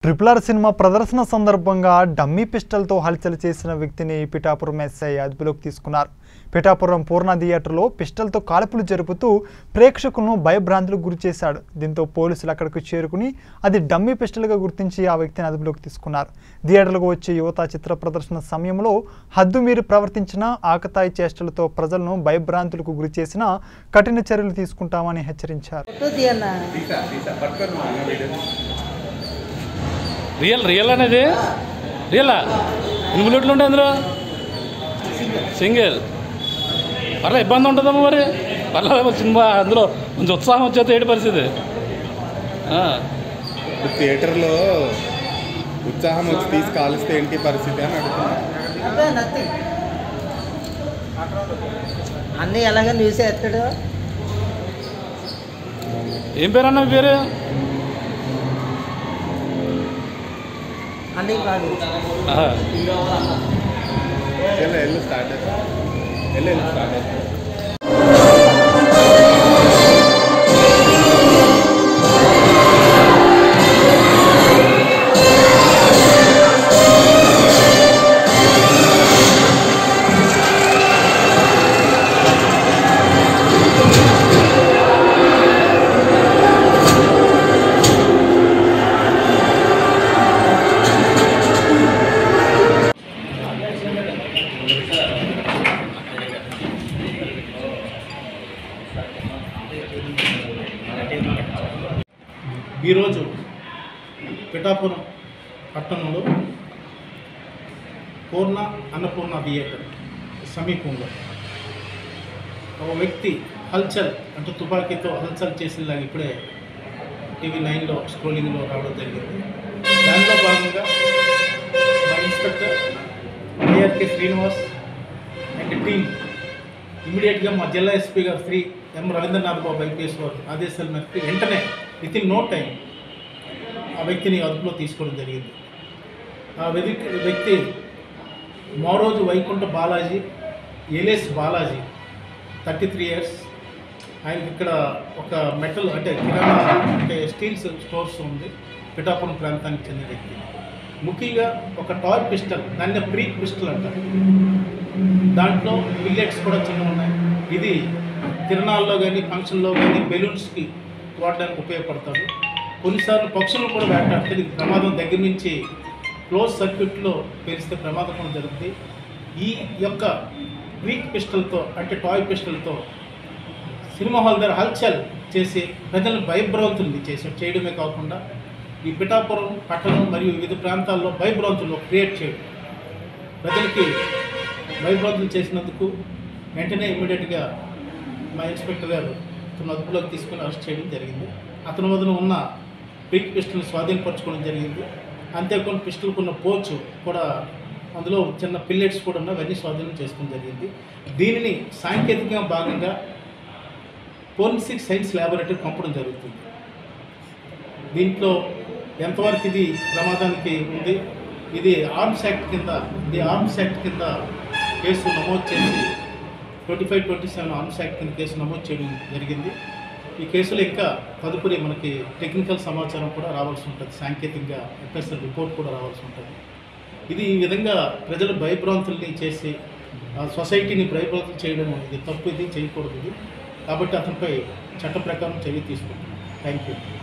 Triple R cinema ప్రదర్శన సందర్భంగా dummy పిస్టల్తో హల్చల్ చేసిన వ్యక్తిని పిఠాపురం ఎస్ఐ అదుపులోకి తీసుకున్నారు పిఠాపురం పూర్ణ థియేటర్లో పిస్టల్తో కాల్పులు జరుపుతూ ప్రేక్షకులను భయభ్రాంతులకు గురి చేశాడు దీంతో పోలీసులు అక్కడికి చేరుకుని అది డమ్మీ పిస్టల్గా గుర్తించి ఆ వ్యక్తిని అదుపులోకి తీసుకున్నారు థియేటర్లకు వచ్చే యువత చిత్ర ప్రదర్శన సమయంలో హద్దు మీరి ప్రవర్తించిన ఆకతాయి చేష్టలతో ప్రజలను భయభ్రాంతులకు గురి చేసిన కఠిన చర్యలు తీసుకుంటామని హెచ్చరించారు ఫోటో తీయన్నా రియల్ రియల్ అనేది రియలా ఎన్ని బుల్లెట్లు ఉంటాయి అందులో సింగిల్ పర్లే ఇబ్బంది ఉంటుందమ్మా మరి పర్లేదు సినిమా అందులో కొంచెం ఉత్సాహం వచ్చేది ఏంటి పరిస్థితి ఆ, థియేటర్లో ఉత్సాహం వచ్చి తీసి కాలిస్తే ఏంటి పరిస్థితి అని అడుగుతున్నా అబ్బే నథింగ్ అన్నీ ఎలాగ న్యూస్ ఎత్తాడు ఏం పేరు అన్న మీ పేరు అన్నీ కాదు ఆహా. వెళ్ళు వెళ్ళు స్టార్ట్ అవుతుంది వెళ్ళు వెళ్ళు స్టార్ట్ అవుతుంది ఈరోజు పిఠాపురం పట్టణంలో పూర్ణ అన్నపూర్ణ థియేటర్ సమీపంలో ఒక వ్యక్తి హల్చల్ అంటే తుపాకీతో హల్చల్ చేసేలాగా ఇప్పుడే టీవీ నైన్లో స్క్రోలింగ్లో రావడం జరిగింది దానిలో భాగంగా మా inspector ARK Srinivas and team ఇమీడియట్గా మా జిల్లా ఎస్పీ గారు శ్రీ ఎం రవీంద్రనాథ్ బాబు ఐపీఎస్ వారు ఆదేశాల మేరకు వెంటనే విత్ ఇన్ నో టైం ఆ వ్యక్తిని అదుపులో తీసుకోవడం జరిగింది ఆ వ్యక్తి వ్యక్తి Moroju Vaikunta Balaji alias Balaji thirty three years ఆయనకి ఇక్కడ ఒక మెటల్ అంటే కిరాణా అంటే స్టీల్స్ స్టోర్స్ ఉంది పిఠాపురం ప్రాంతానికి చెందిన వ్యక్తి ముఖ్యంగా ఒక టాయ్ పిస్టల్ దాన్ని ప్రీ పిస్టల్ అంటారు దాంట్లో బిల్లెట్స్ కూడా చిన్న ఉన్నాయి ఇది తిరణాల్లో కానీ ఫంక్షన్లో కానీ బెలూన్స్కి వాడడానికి ఉపయోగపడతారు కొన్నిసార్లు పక్షులను కూడా వేటాడితే ఇది ప్రమాదం దగ్గర నుంచి క్లోజ్ సర్క్యూట్లో పేరిస్తే ప్రమాదం కూడా జరుగుతుంది ఈ యొక్క వీక్ పిస్టల్తో అంటే టాయ్ పిస్టల్తో సినిమా హాల్ దగ్గర హల్చల్ చేసి ప్రజలను భయభ్రాంతుల్ని చేసి చేయడమే కాకుండా ఈ పిఠాపురం పట్టణం మరియు వివిధ ప్రాంతాల్లో భయభ్రాంతులు క్రియేట్ చేయడం ప్రజలకి భయభ్రాంతులు చేసినందుకు వెంటనే ఇమ్మీడియట్గా మా ఇన్స్పెక్టర్ గారు అతను అదుపులోకి తీసుకుని అరెస్ట్ చేయడం జరిగింది అతని వద్ద ఉన్న పిక్ పిస్టల్ని స్వాధీనపరచుకోవడం జరిగింది అంతేకాకుండా పిస్టల్కి ఉన్న పోచు కూడా అందులో చిన్న పిల్లెట్స్ కూడా ఉన్న అవన్నీ స్వాధీనం చేసుకోవడం జరిగింది దీనిని సాంకేతికంగా భాగంగా ఫోరెన్సిక్ సైన్స్ ల్యాబొరేటరీ పంపడం జరుగుతుంది దీంట్లో ఎంతవరకు ఇది ప్రమాదానికి ఉంది ఇది ఆర్మ్స్ యాక్ట్ కింద ఇది ఆర్మ్స్ యాక్ట్ కింద కేసు నమోదు చేసి twenty five twenty seven arms act కింద కేసు నమోదు చేయడం జరిగింది ఈ కేసులో ఇంకా తదుపరి మనకి టెక్నికల్ సమాచారం కూడా రావాల్సి ఉంటుంది సాంకేతికంగా ఎఫ్ఎస్ఎల్ రిపోర్ట్ కూడా రావాల్సి ఉంటుంది ఇది ఈ విధంగా ప్రజలు భయభ్రాంతుల్ని చేసి ఆ సొసైటీని భయభ్రాంతులు చేయడం ఇది తప్పు ఇది చేయకూడదు ఇది కాబట్టి అతనిపై చట్ట ప్రకారం చర్య తీసుకుంటాం థ్యాంక్ యూ